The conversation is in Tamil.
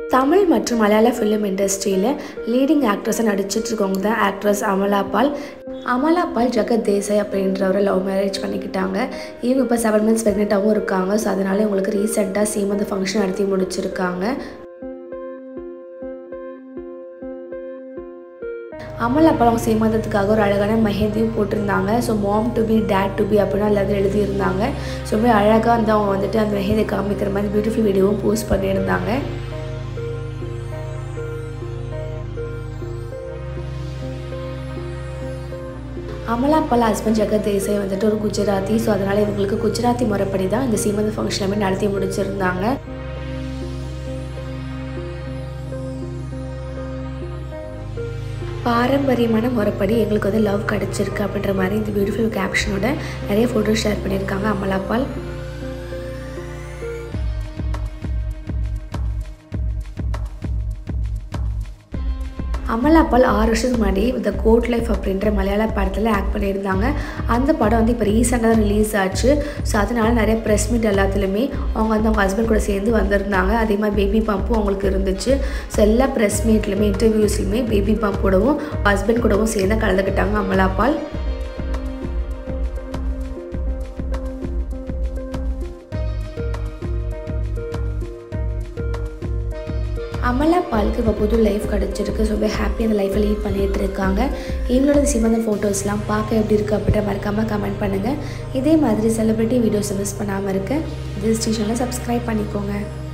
தமிழ் மற்றும் மலையாள ஃபிலிம் இண்டஸ்ட்ரியில் லீடிங் ஆக்ட்ரஸாக நடிச்சிட்டு இருக்கவங்க தான் actress Amala Paul Amala Paul Jagat Desai அப்படின்றவரை love marriage பண்ணிக்கிட்டாங்க இவங்க இப்போ செவன் மந்த்ஸ் ப்ரெக்னெண்ட்டாகவும் இருக்காங்க ஸோ அதனால இவங்களுக்கு ரீசெண்டாக சீமந்த ஃபங்க்ஷன் நடத்தி முடிச்சிருக்காங்க அமலா பால் அவங்க சீமந்தத்துக்காக ஒரு அழகான மெஹந்தியும் போட்டிருந்தாங்க so mom to be dad to be அப்படின்னு எல்லாத்தையும் எழுதியிருந்தாங்க ஸோ ரொம்ப அழகாக வந்து அவங்க வந்துட்டு அந்த மெஹந்தி காமிக்கிற மாதிரி பியூட்டிஃபுல் வீடியோவும் போஸ்ட் பண்ணியிருந்தாங்க அமலா பால் ஹஸ்பண்ட் ஜெகத் தேசாய் வந்துட்டு ஒரு குஜராத்தி ஸோ அதனால் இவங்களுக்கு குஜராத்தி முறைப்படி தான் இந்த சீமந்த ஃபங்க்ஷனுமே நடத்தி முடிச்சிருந்தாங்க பாரம்பரியமான முறைப்படி எங்களுக்கு வந்து லவ் கிடச்சிருக்கு அப்படின்ற மாதிரி இந்த பியூட்டிஃபுல் கேப்ஷனோட நிறைய ஃபோட்டோ ஷேர் பண்ணியிருக்காங்க அமலா பால் அமலா பால் ஆறு வருஷத்துக்கு முன்னாடி த கோட் லைஃப் அப்படின்ற மலையாள படத்தில் ஆக்ட் பண்ணியிருந்தாங்க அந்த படம் வந்து இப்போ ரீசெண்டாக தான் ரிலீஸ் ஆச்சு ஸோ அதனால நிறைய ப்ரெஸ் மீட் எல்லாத்துலேயுமே அவங்க வந்து அவங்க ஹஸ்பண்ட் கூட சேர்ந்து வந்திருந்தாங்க அதே மாதிரி பேபி பம்பும் அவங்களுக்கு இருந்துச்சு ஸோ எல்லா ப்ரெஸ் மீட்லையுமே இன்டர்வியூஸ்லையுமே பேபி பம்ப் கூடவும் ஹஸ்பண்ட் கூடவும் சேர்ந்து கலந்துக்கிட்டாங்க அமலா பால் அமலா பாலுக்கு இப்போ புது லைஃப் கிடச்சிருக்கு ஸோ ஹாப்பி அந்த லைஃப்பை லீட் பண்ணிகிட்டு இருக்காங்க இவங்களோட சிவந்த ஃபோட்டோஸ்லாம் பார்க்க எப்படி இருக்குது அப்படின்ற மறக்காமல் கமெண்ட் பண்ணுங்கள் இதே மாதிரி செலிப்ரிட்டி வீடியோஸை மிஸ் பண்ணாமல் இருக்க திஸ் சேனலை சப்ஸ்கிரைப் பண்ணிக்கோங்க